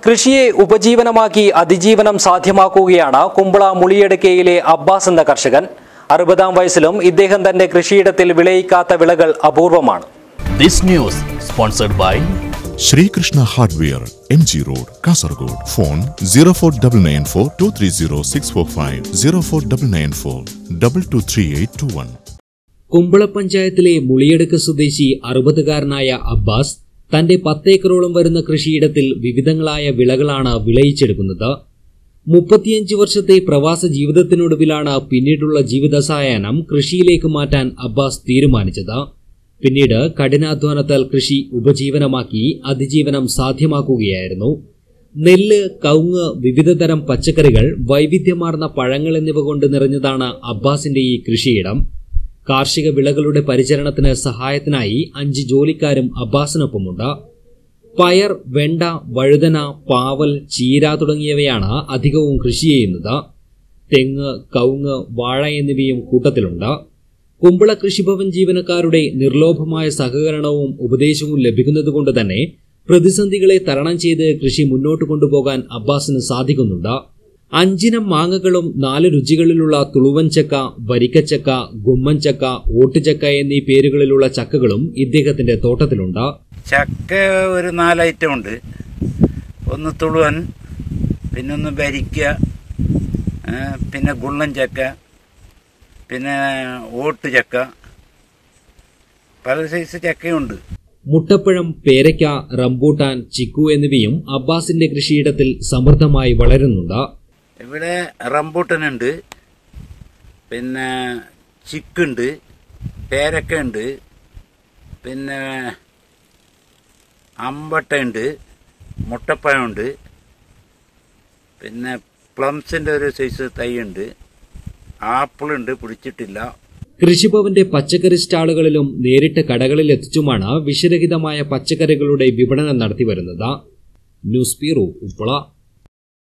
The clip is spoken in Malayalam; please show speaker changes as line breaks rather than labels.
കൃഷിയെ ഉപജീവനമാക്കി അതിജീവനം സാധ്യമാക്കുകയാണ് കുമ്പള മുളിയടുക്കയിലെ അബ്ബാസ് എന്ന കർഷകൻ അറുപതാം വയസ്സിലും ഇദ്ദേഹം തന്റെ കൃഷിയിടത്തിൽ വിളയിക്കാത്ത വിളകൾ അപൂർവമാണ്
This news sponsored by
Sreekrishna hardware M G road Kasaragod phone zero four double nine four two three zero six four five zero four double nine four double two three eight two one
Kumbla പഞ്ചായത്തിലെ മുളിയടുക്ക് സ്വദേശി അറുപതുകാരനായ അബ്ബാസ് തന്റെ പത്തേക്കറോളം വരുന്ന കൃഷിയിടത്തിൽ വിവിധങ്ങളായ വിളകളാണ് വിളയിച്ചെടുക്കുന്നത് മുപ്പത്തിയഞ്ച് വർഷത്തെ പ്രവാസ ജീവിതത്തിനൊടുവിലാണ് പിന്നീടുള്ള ജീവിതസായാഹ്നം കൃഷിയിലേക്ക് മാറ്റാൻ അബ്ബാസ് തീരുമാനിച്ചത് പിന്നീട് കഠിനാധ്വാനത്താൽ കൃഷി ഉപജീവനമാക്കി അതിജീവനം സാധ്യമാക്കുകയായിരുന്നു നെല്ല് കവുങ്ങ് വിവിധതരം പച്ചക്കറികൾ വൈവിധ്യമാർന്ന പഴങ്ങൾ എന്നിവ കൊണ്ട് നിറഞ്ഞതാണ് അബ്ബാസിന്റെ ഈ കൃഷിയിടം കാർഷിക വിളകളുടെ പരിചരണത്തിന് സഹായത്തിനായി അഞ്ച് ജോലിക്കാരും അബ്ബാസിനൊപ്പമുണ്ട് പയർ വെണ്ട വഴുതന പാവൽ ചീര തുടങ്ങിയവയാണ് അധികവും കൃഷി ചെയ്യുന്നത് തെങ്ങ് കവുങ്ങ് വാഴ എന്നിവയും കൂട്ടത്തിലുണ്ട് കുമ്പള കൃഷിഭവൻ ജീവനക്കാരുടെ നിർലോഭമായ സഹകരണവും ഉപദേശവും ലഭിക്കുന്നതുകൊണ്ട് തന്നെ പ്രതിസന്ധികളെ തരണം ചെയ്ത് കൃഷി മുന്നോട്ട് കൊണ്ടുപോകാൻ അബ്ബാസിന് സാധിക്കുന്നുണ്ട് അഞ്ചിനം മാങ്ങകളും നാല് രുചികളിലുള്ള തുളുവൻ ചക്ക വരിക്കച്ചക്ക ഗുമ്മൻ ചക്ക ഓട്ടുചക്ക എന്നീ പേരുകളിലുള്ള ചക്കകളും ഇദ്ദേഹത്തിന്റെ തോട്ടത്തിലുണ്ട്
ചക്ക ഒരു നാല് ഐറ്റം ഉണ്ട് ഒന്ന് തുളുവൻ പിന്നെ ഒന്ന് ബരിക്ക ഏ, പിന്നെ ഗുള്ളൻ ചക്ക പിന്നെ ഓട്ട് ചക്ക പല സൈസ് ചക്കയുണ്ട്
മുട്ടപ്പഴം പേരയ്ക്ക റംബൂട്ടാൻ ചിക്കു എന്നിവയും അബ്ബാസിന്റെ കൃഷിയിടത്തിൽ സമൃദ്ധമായി വളരുന്നുണ്ട്
ഇവിടെ റംബൂട്ടനുണ്ട് പിന്നെ ചിക്കുണ്ട് പേരക്ക ഉണ്ട് പിന്നെ അമ്പട്ടയുണ്ട് മുട്ടപ്പഴമുണ്ട് പിന്നെ പ്ലംസിൻ്റെ ഒരു സൈസ് തൈയുണ്ട് ആപ്പിളുണ്ട് പിടിച്ചിട്ടില്ല
കൃഷിഭവന്റെ പച്ചക്കറി സ്റ്റാളുകളിലും നേരിട്ട് കടകളിൽ എത്തിച്ചുമാണ് വിഷരഹിതമായ പച്ചക്കറികളുടെ വിപണനം നടത്തിവരുന്നത് ന്യൂസ് ബ്യൂറോ ഉപ്പള